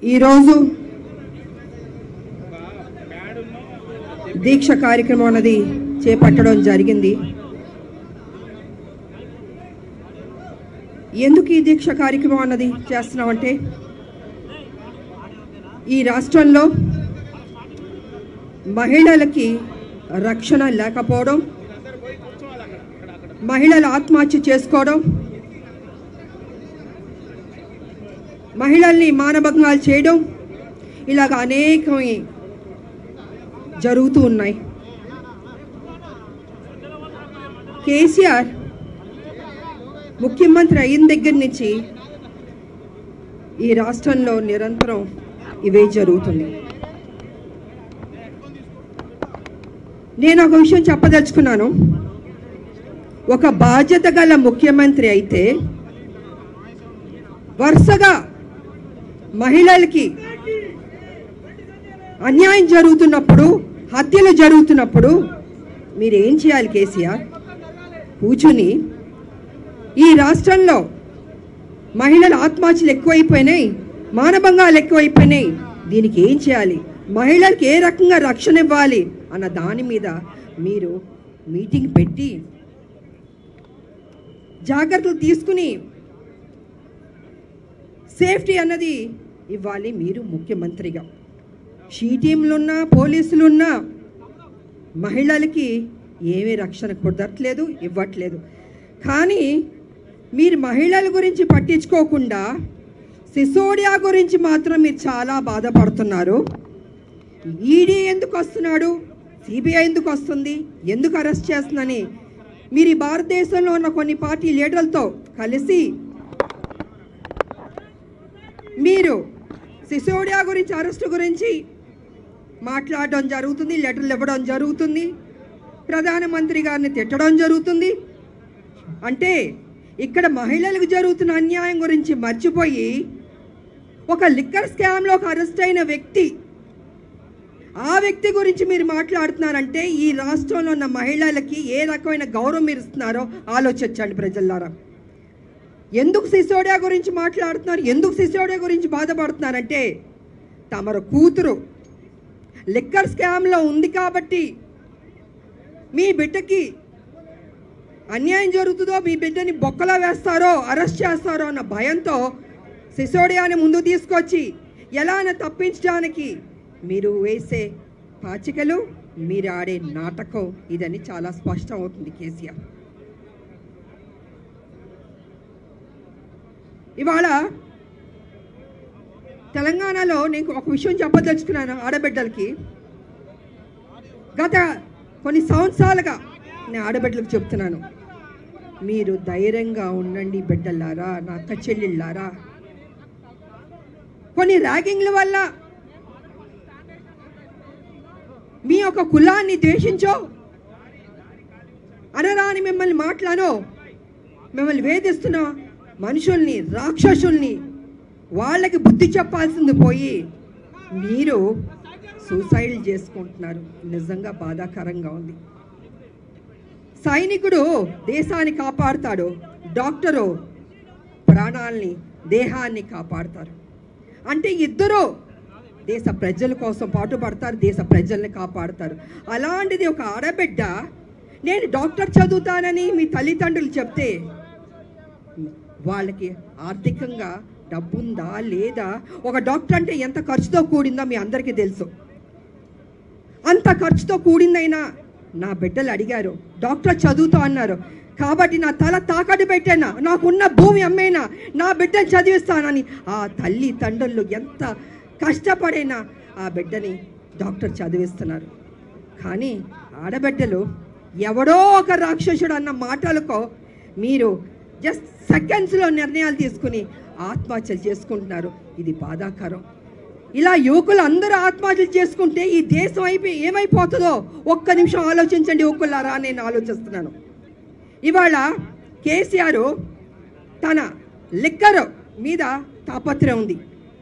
ఈరోజు దీక్ష కార్యక్రమం అన్నది చేపట్టడం జరిగింది ఎందుకు ఈ దీక్ష కార్యక్రమం అన్నది చేస్తున్నామంటే ఈ రాష్ట్రంలో మహిళలకి రక్షణ లేకపోవడం మహిళలు ఆత్మహత్య చేసుకోవడం మహిళల్ని మానభంగాలు చేయడం ఇలాగ అనేకమి జరుగుతూ ఉన్నాయి కేసీఆర్ ముఖ్యమంత్రి అయిన దగ్గర నుంచి ఈ రాష్ట్రంలో నిరంతరం ఇవే జరుగుతుంది నేను ఒక విషయం చెప్పదలుచుకున్నాను ఒక బాధ్యత గల ముఖ్యమంత్రి అయితే వరుసగా మహిళలకి అన్యాయం జరుగుతున్నప్పుడు హత్యలు జరుగుతున్నప్పుడు మీరు ఏం చేయాలి కేసీఆర్ కూర్చుని ఈ రాష్ట్రంలో మహిళల ఆత్మహత్యలు ఎక్కువైపోయినాయి మానభంగాలు ఎక్కువైపోయినాయి దీనికి ఏం చేయాలి మహిళలకు ఏ రకంగా రక్షణ ఇవ్వాలి అన్న దాని మీద మీరు మీటింగ్ పెట్టి జాగ్రత్తలు తీసుకుని సేఫ్టీ అన్నది ఇవ్వాలి మీరు ముఖ్యమంత్రిగా షీ టీంలున్నా పోలీసులున్నా మహిళలకి ఏమీ రక్షణ కుదరట్లేదు ఇవ్వట్లేదు కానీ మీరు మహిళల గురించి పట్టించుకోకుండా సిసోడియా గురించి మాత్రం మీరు చాలా బాధపడుతున్నారు ఈడీ ఎందుకు వస్తున్నాడు సిబిఐ ఎందుకు వస్తుంది ఎందుకు అరెస్ట్ చేస్తుందని మీరు ఈ భారతదేశంలో ఉన్న కొన్ని పార్టీ లీడర్లతో కలిసి మీరు సిసోడియా గురించి అరెస్టు గురించి మాట్లాడడం జరుగుతుంది లెటర్లు ఇవ్వడం జరుగుతుంది ప్రధానమంత్రి గారిని తిట్టడం జరుగుతుంది అంటే ఇక్కడ మహిళలకు జరుగుతున్న అన్యాయం గురించి మర్చిపోయి ఒక లిక్కర్ స్కామ్లో ఒక అరెస్ట్ అయిన వ్యక్తి ఆ వ్యక్తి గురించి మీరు మాట్లాడుతున్నారంటే ఈ రాష్ట్రంలో ఉన్న మహిళలకి ఏ రకమైన గౌరవం మీరు ఇస్తున్నారో ఆలోచించండి ప్రజల్లారా ఎందుకు సిసోడియా గురించి మాట్లాడుతున్నారు ఎందుకు సిసోడియా గురించి బాధపడుతున్నారంటే తమరు కూతురు లిక్కర్ స్కామ్లో ఉంది కాబట్టి మీ బిడ్డకి అన్యాయం జరుగుతుందో మీ బిడ్డని బొక్కలో వేస్తారో అరెస్ట్ చేస్తారో అన్న భయంతో సిసోడియాని ముందు తీసుకొచ్చి ఎలాన తప్పించడానికి మీరు వేసే పాచికలు మీరు ఆడే నాటకం ఇదని చాలా స్పష్టం అవుతుంది కేసీఆర్ ఇవాళ తెలంగాణలో నేను ఒక విషయం చెప్పదలుచుకున్నాను ఆడబిడ్డలకి గత కొన్ని సంవత్సరాలుగా నేను ఆడబిడ్డలకు చెప్తున్నాను మీరు ధైర్యంగా ఉండండి బిడ్డలారా నా అక్క చెల్లెళ్ళారా కొన్ని ర్యాగింగ్ల వల్ల మీ యొక్క కులాన్ని ద్వేషించో అనరాని మిమ్మల్ని మాట్లాడో మిమ్మల్ని వేధిస్తున్న మనుషుల్ని రాక్షసుల్ని వాళ్ళకి బుద్ధి చెప్పాల్సింది పోయి మీరు సూసైడ్ చేసుకుంటున్నారు నిజంగా బాధాకరంగా ఉంది సైనికుడు దేశాన్ని కాపాడుతాడు డాక్టరు ప్రాణాల్ని దేహాన్ని కాపాడతారు అంటే ఇద్దరు దేశ ప్రజల కోసం పాటుపడతారు దేశ ప్రజల్ని కాపాడతారు అలాంటిది ఒక ఆడబిడ్డ నేను డాక్టర్ చదువుతానని మీ తల్లిదండ్రులు చెప్తే వాళ్ళకి ఆర్థికంగా డబ్బుందా లేదా ఒక డాక్టర్ అంటే ఎంత ఖర్చుతో కూడిందో మీ అందరికీ తెలుసు అంత ఖర్చుతో కూడిందైనా నా బిడ్డలు అడిగారు డాక్టర్ చదువుతా అన్నారు కాబట్టి నా తల తాకట్టు పెట్టానా నాకున్న భూమి అమ్మేనా నా బిడ్డను చదివిస్తానని ఆ తల్లి తండ్రులు ఎంత కష్టపడైనా ఆ బిడ్డని డాక్టర్ చదివిస్తున్నారు కానీ ఆడబిడ్డలు ఎవడో ఒక రాక్షసుడు అన్న మాటలకో మీరు జస్ట్ సెకండ్స్లో నిర్ణయాలు తీసుకుని ఆత్మహత్యలు చేసుకుంటున్నారు ఇది బాధాకరం ఇలా యువకులు అందరూ ఆత్మహత్యలు చేసుకుంటే ఈ దేశం అయిపోయి ఏమైపోతుందో ఒక్క నిమిషం ఆలోచించండి యువకులారా అని నేను ఆలోచిస్తున్నాను ఇవాళ కేసీఆర్ తన లిక్కర్ మీద తాపత్రయం ఉంది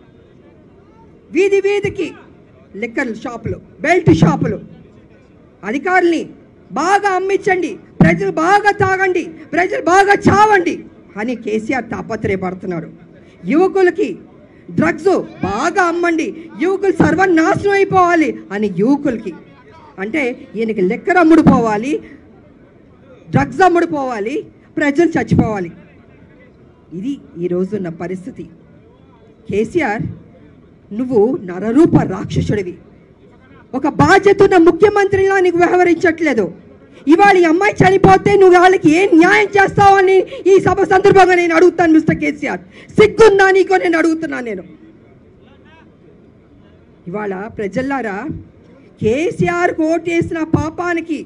వీధి వీధికి లిక్కర్ షాపులు బెల్ట్ షాపులు అధికారుల్ని బాగా అమ్మించండి ప్రజలు బాగా తాగండి ప్రజలు బాగా చావండి అని కేసీఆర్ తాపత్రయపడుతున్నాడు యువకులకి డ్రగ్స్ బాగా అమ్మండి యువకులు సర్వనాశనం అయిపోవాలి అని యువకులకి అంటే ఈయనకి లెక్కర అమ్ముడుపోవాలి డ్రగ్స్ అమ్ముడుపోవాలి ప్రజలు చచ్చిపోవాలి ఇది ఈరోజున్న పరిస్థితి కేసీఆర్ నువ్వు నరరూప రాక్షసుడివి ఒక బాధ్యత ఉన్న ముఖ్యమంత్రిలా నీకు వ్యవహరించట్లేదు ఇవాళ ఈ అమ్మాయి చనిపోతే నువ్వు వాళ్ళకి ఏం న్యాయం చేస్తావని ఈ సభ సందర్భంగా నేను అడుగుతాను మిస్టర్ కేసీఆర్ సిగ్గుందా నీకో నేను అడుగుతున్నాను నేను ఇవాళ ప్రజల్లారా కేసీఆర్ ఓటేసిన పాపానికి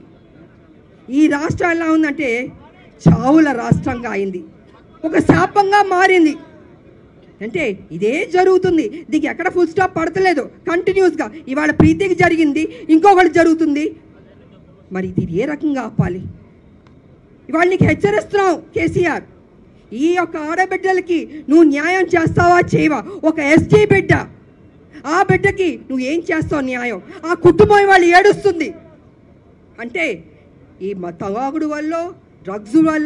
ఈ రాష్ట్రం ఎలా ఉందంటే చావుల రాష్ట్రంగా అయింది ఒక శాపంగా మారింది అంటే ఇదే జరుగుతుంది దీనికి ఎక్కడ ఫుల్ స్టాప్ పడతలేదు కంటిన్యూస్గా ఇవాళ ప్రీతికి జరిగింది ఇంకొకటి జరుగుతుంది మరి ఇది ఏ రకంగా ఆపాలి ఇవాళ నీకు హెచ్చరిస్తున్నావు కేసీఆర్ ఈ యొక్క ఆడబిడ్డలకి నువ్వు న్యాయం చేస్తావా చేయవా ఒక ఎస్టీ బిడ్డ ఆ బిడ్డకి నువ్వు ఏం చేస్తావు న్యాయం ఆ కుటుంబం ఇవాళ ఏడుస్తుంది అంటే ఈ మ- తగాగుడు వల్ల డ్రగ్స్ వల్ల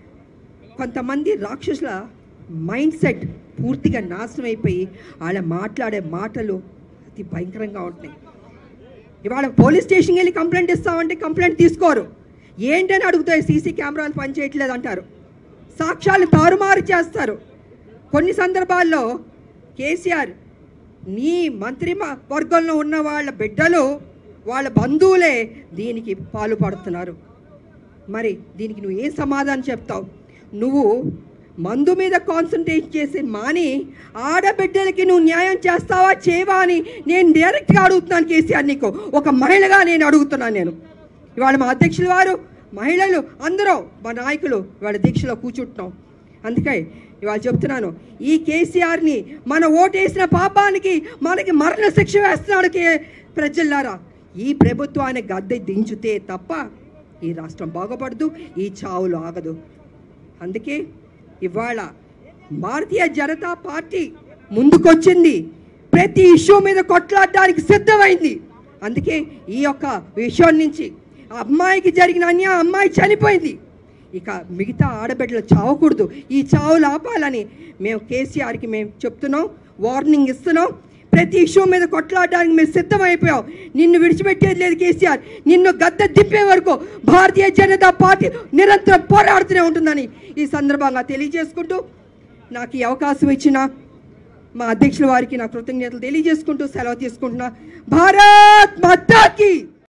కొంతమంది రాక్షసుల మైండ్ సెట్ పూర్తిగా నాశనం అయిపోయి వాళ్ళ మాట్లాడే మాటలు అతి భయంకరంగా ఉంటున్నాయి ఇవాళ పోలీస్ స్టేషన్కి వెళ్ళి కంప్లైంట్ ఇస్తామంటే కంప్లైంట్ తీసుకోరు ఏంటని అడుగుతాయి సీసీ కెమెరాలు పనిచేయట్లేదు అంటారు సాక్ష్యాలు తారుమారు చేస్తారు కొన్ని సందర్భాల్లో కేసీఆర్ నీ మంత్రి మ- వర్గంలో ఉన్న వాళ్ళ బిడ్డలు వాళ్ళ బంధువులే దీనికి పాల్పడుతున్నారు మరి దీనికి నువ్వు ఏం సమాధానం చెప్తావు నువ్వు మందు మీద కాన్సన్ట్రేట్ చేసి మాని ఆడబిడ్డలకి నువ్వు న్యాయం చేస్తావా చేయవా అని నేను డైరెక్ట్గా అడుగుతున్నాను కేసీఆర్ నీకు ఒక మహిళగా నేను అడుగుతున్నాను నేను ఇవాళ మా అధ్యక్షుల వారు మహిళలు అందరూ మా నాయకులు ఇవాళ దీక్షలో కూర్చుంటున్నాం అందుకే ఇవాళ చెప్తున్నాను ఈ కేసీఆర్ని మన ఓటేసిన పాపానికి మనకి మరణ శిక్ష వేస్తున్నాడు కే ప్రజల్లారా ఈ ప్రభుత్వాన్ని గద్దె దించితే తప్ప ఈ రాష్ట్రం బాగుపడదు ఈ చావులు ఆగదు అందుకే ఇవాళ భారతీయ జనతా పార్టీ ముందుకొచ్చింది ప్రతి ఇష్యూ మీద కొట్లాడడానికి సిద్ధమైంది అందుకే ఈ యొక్క విషయం నుంచి ఆ అమ్మాయికి జరిగిన అన్యాయం అమ్మాయి చనిపోయింది ఇక మిగతా ఆడబిడ్డలు చావకూడదు ఈ చావులు ఆపాలని మేము కేసీఆర్కి మేము చెప్తున్నాం వార్నింగ్ ఇస్తున్నాం ప్రతి ఇష్యూ మీద కొట్లాడడానికి మేము సిద్ధమైపోయాం నిన్ను విడిచిపెట్టేది లేదు కేసీఆర్ నిన్ను గద్దె దింపే వరకు భారతీయ జనతా పార్టీ నిరంతరం పోరాడుతూనే ఉంటుందని ఈ సందర్భంగా తెలియజేసుకుంటూ నాకు ఈ అవకాశం ఇచ్చిన మా అధ్యక్షుల వారికి నా కృతజ్ఞతలు తెలియజేసుకుంటూ సెలవు తీసుకుంటున్నా భారత్ మాతాకి